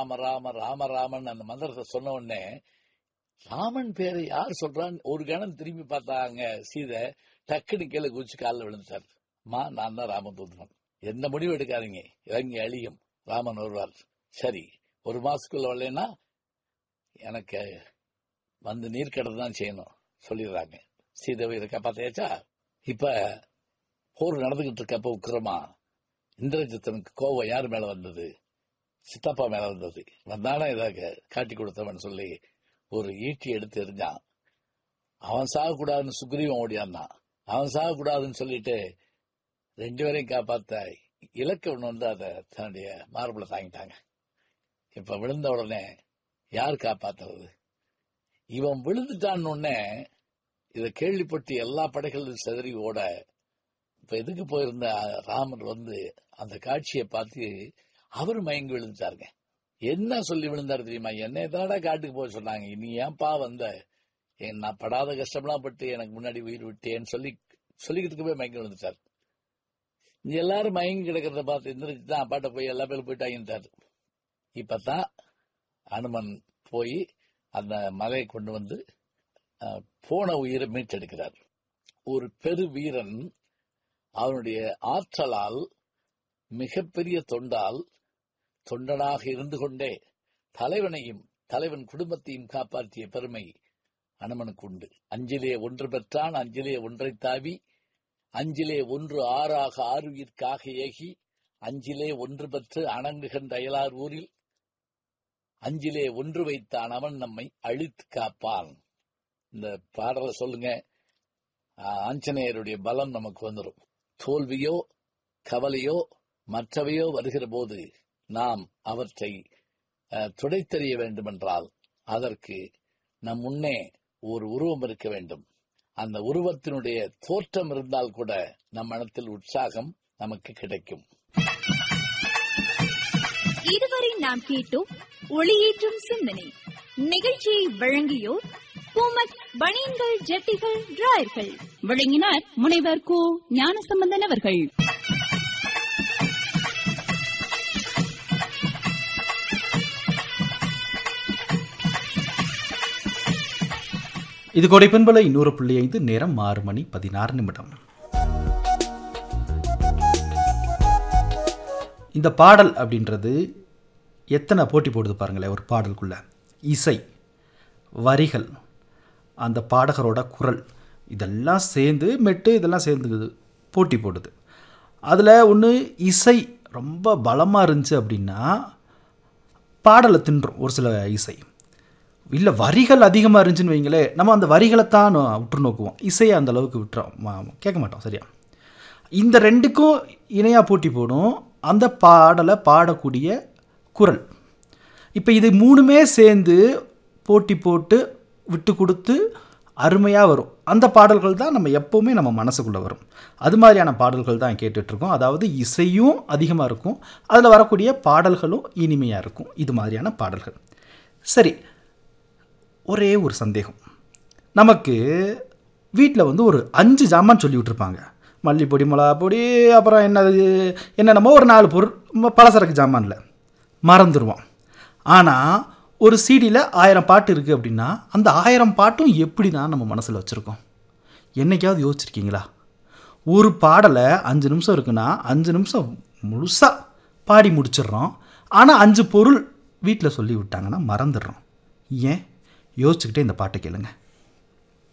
ராம ராம ராம ராமன் அந்த மந்திரத்தை சொன்ன உடனே ராமன் பேரை யார் சொல்றான்னு ஒரு கணம் திரும்பி பார்த்தாங்க சீதை டக்குனு கீழே குதிச்சு காலில் விழுந்துட்டார் மா நான் தான் ராமதூதன் எந்த முடிவு எடுக்காதீங்க இறங்கி அழியும் ராமன் வருவார் சரி ஒரு மாசத்துக்குள்ள வரலன்னா எனக்கு வந்து நீர்க்கடை தான் செய்யணும் சொல்லிடுறாங்க சீதேவி இதை காப்பாத்தியாச்சா இப்ப போர் நடந்துகிட்டு இருக்கப்ப உக்கிரமா இந்திரஜித்தனுக்கு கோவம் யார் மேல வந்தது சித்தப்பா மேல வந்தது வந்தானே இதாக காட்டி கொடுத்தவன் சொல்லி ஒரு ஈட்டி எடுத்து எறிஞ்சான் அவன் சாகக்கூடாதுன்னு சுக்ரீவன் ஓடியாந்தான் அவன் சாகக்கூடாதுன்னு சொல்லிட்டு ரெண்டு பேரையும் காப்பாத்த இலக்கவன் வந்து அதை தன்னுடைய மார்பிள தாங்கிட்டாங்க இப்ப விழுந்த உடனே யார் காப்பாத்துறது இவன் விழுந்துட்டான்னு உடனே இத கேள்விப்பட்டு எல்லா படைகளும் செதறி ஓட இப்ப எதுக்கு போயிருந்த ராமர் வந்து அந்த காட்சியை பார்த்து அவர் மயங்கி விழுந்துட்டாருங்க என்ன சொல்லி விழுந்தாரு தெரியுமா என்ன தானடா காட்டுக்கு போக சொன்னாங்க நீ ஏன்பா வந்த ஏன் நான் படாத கஷ்டம்லாம் பட்டு எனக்கு முன்னாடி உயிர் விட்டேன்னு சொல்லி சொல்லிக்கிட்டு போய் மயங்கி விழுந்துட்டார் இங்க எல்லாரும் மயங்கி கிடக்கிறத பார்த்து எந்திரிச்சு தான் அப்பாட்ட போய் எல்லா பேரும் போயிட்டாங்கன்ட்டாரு இப்பதான் அனுமன் போய் அந்த மலையை கொண்டு வந்து அஹ், போன உயிரை மீட்டெடுக்கிறார் ஒரு பெரு வீரன் அவனுடைய ஆற்றலால் மிகப்பெரிய தொண்டால் தொண்டனாக இருந்து கொண்டே தலைவனையும் தலைவன் குடும்பத்தையும் காப்பாற்றிய பெருமை அனுமனுக்கு உண்டு அஞ்சிலே ஒன்று பெற்றான் அஞ்சிலே ஒன்றை தாவி அஞ்சிலே ஒன்று ஆறாக ஆறுயிர்க்காக ஏகி அஞ்சிலே ஒன்று பெற்று அணங்குகின்ற அயலார் ஊரில் அஞ்சிலே ஒன்று வைத்தான் அவன் நம்மை அழித்து காப்பான் இந்த பாடலை சொல்லுங்க ஆஹ், ஆஞ்சநேயருடைய பலம் நமக்கு வந்துடும் தோல்வியோ கவலையோ மற்றவையோ வருகிற போது நாம் அவற்றை அஹ், துடைத்தெறிய வேண்டுமென்றால் அதற்கு நம் முன்னே ஒரு உருவம் இருக்க வேண்டும் அந்த உருவத்தினுடைய தோற்றம் இருந்தால் கூட நம் மனத்தில் உற்சாகம் நமக்கு கிடைக்கும் இதுவரை நாம் கேட்டோம் ஒளியேற்றும் சிந்தனை நிகழ்ச்சியை வழங்கியோர் பூமக் பனியன்கள் ஜட்டிகள் டிராயர்கள் வழங்கினார் முனைவர் கு ஞானசம்பந்தன் அவர்கள் இது கொடைப்பண்பல இன்னொரு புள்ளி ஐந்து நேரம் ஆறு மணி பதினாறு நிமிடம் இந்த பாடல் அப்படின்றது எத்தனை போட்டி போடுது பாருங்களேன் ஒரு பாடலுக்குள்ள இசை வரிகள் அந்த பாடகரோட குரல் இதெல்லாம் சேர்ந்து மெட்டு இதெல்லாம் சேர்ந்து போட்டி போடுது அதில் ஒன்று இசை ரொம்ப பலமாக இருந்துச்சு அப்படின்னா பாடலை தின்றும் ஒரு சில இசை இல்லை வரிகள் அதிகமாக இருந்துச்சுன்னு வைங்களே நம்ம அந்த வரிகளை தான் உற்று நோக்குவோம் இசையை அந்த அளவுக்கு விட்டுறோம் மா- கேட்க மாட்டோம் சரியா இந்த ரெண்டுக்கும் இணையாக போட்டி போடும் அந்த பாடலை பாடக்கூடிய குரல் இப்போ இது மூணுமே சேர்ந்து போட்டி போட்டு விட்டு கொடுத்து அருமையாக வரும் அந்த பாடல்கள் தான் நம்ம எப்போவுமே நம்ம மனசுக்குள்ளே வரும் அது மாதிரியான பாடல்கள் தான் கேட்டுட்ருக்கோம் அதாவது இசையும் அதிகமாக இருக்கும் அதில் வரக்கூடிய பாடல்களும் இனிமையாக இருக்கும் இது மாதிரியான பாடல்கள் சரி ஒரே ஒரு சந்தேகம் நமக்கு வீட்டில் வந்து ஒரு அஞ்சு ஜாமான் சொல்லி விட்டுருப்பாங்க மல்லிப்பொடி மிளகா பொடி அப்புறம் என்னது என்னென்னமோ ஒரு நாலு பொருள் ம- பலசரக்கு ஜாமான்ல மறந்துடுவோம் ஆனால் ஒரு சீடியில் ஆயிரம் பாட்டு இருக்குது அப்படின்னா அந்த ஆயிரம் பாட்டும் எப்படி தான் நம்ம மனசில் வச்சுருக்கோம் என்னைக்காவது யோசிச்சிருக்கீங்களா ஒரு பாடலை அஞ்சு நிமிஷம் இருக்குன்னா அஞ்சு நிமிஷம் முழுசாக பாடி முடிச்சிடுறோம் ஆனால் அஞ்சு பொருள் வீட்டில் சொல்லி விட்டாங்கன்னா மறந்துடுறோம் ஏன் யோசிச்சுக்கிட்டே இந்த பாட்டை கேளுங்க